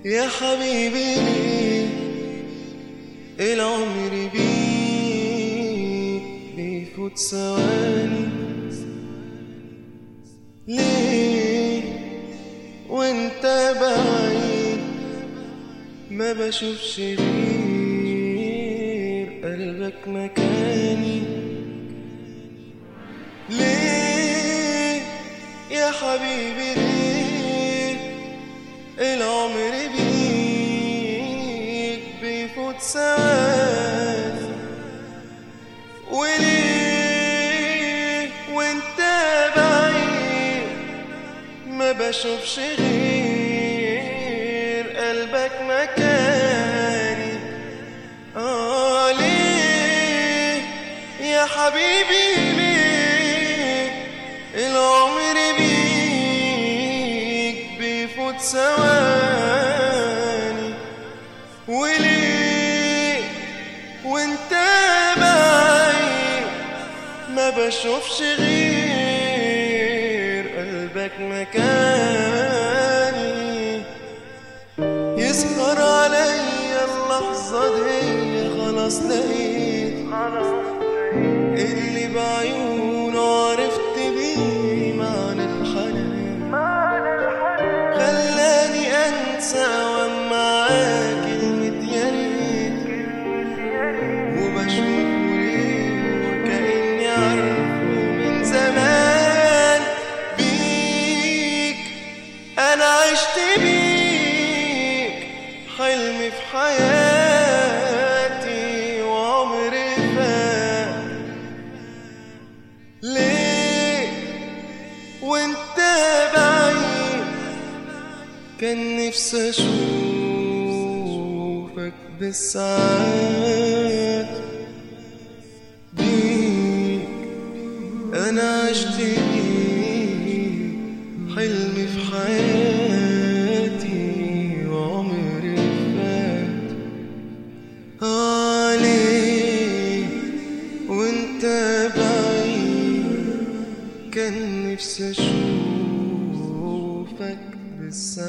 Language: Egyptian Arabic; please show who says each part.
Speaker 1: يا حبيبي ليه العمر بيك بيفوت ثواني ليه وانت بعيد ما بشوفش غير قلبك مكاني ليه يا حبيبي ليه العمر بيك بيفوت ثواني وليه وانت بعيد ما بشوفش غير قلبك مكاني اه ليه يا حبيبي ليه العمر بيك بيفوت ثواني وليه وانت بعيد ما بشوفش غير قلبك مكاني يسهر عليا اللحظة دي خلاص لقيت اللي بعيونه عرفت بيه معنى الحنان خلاني انسى ومعاه كلمة يا ريت وبشوفه ليه وكأني عارفه من زمان بيك انا عشت بيك حلمي في حياتي وعمري فات ليه وانت بعيد كان نفسي اشوفك بالساعات بيك انا عشت بيك حلمي في حياتي وعمري فات عليك وانت بعيد كان نفسي اشوفك بالساعات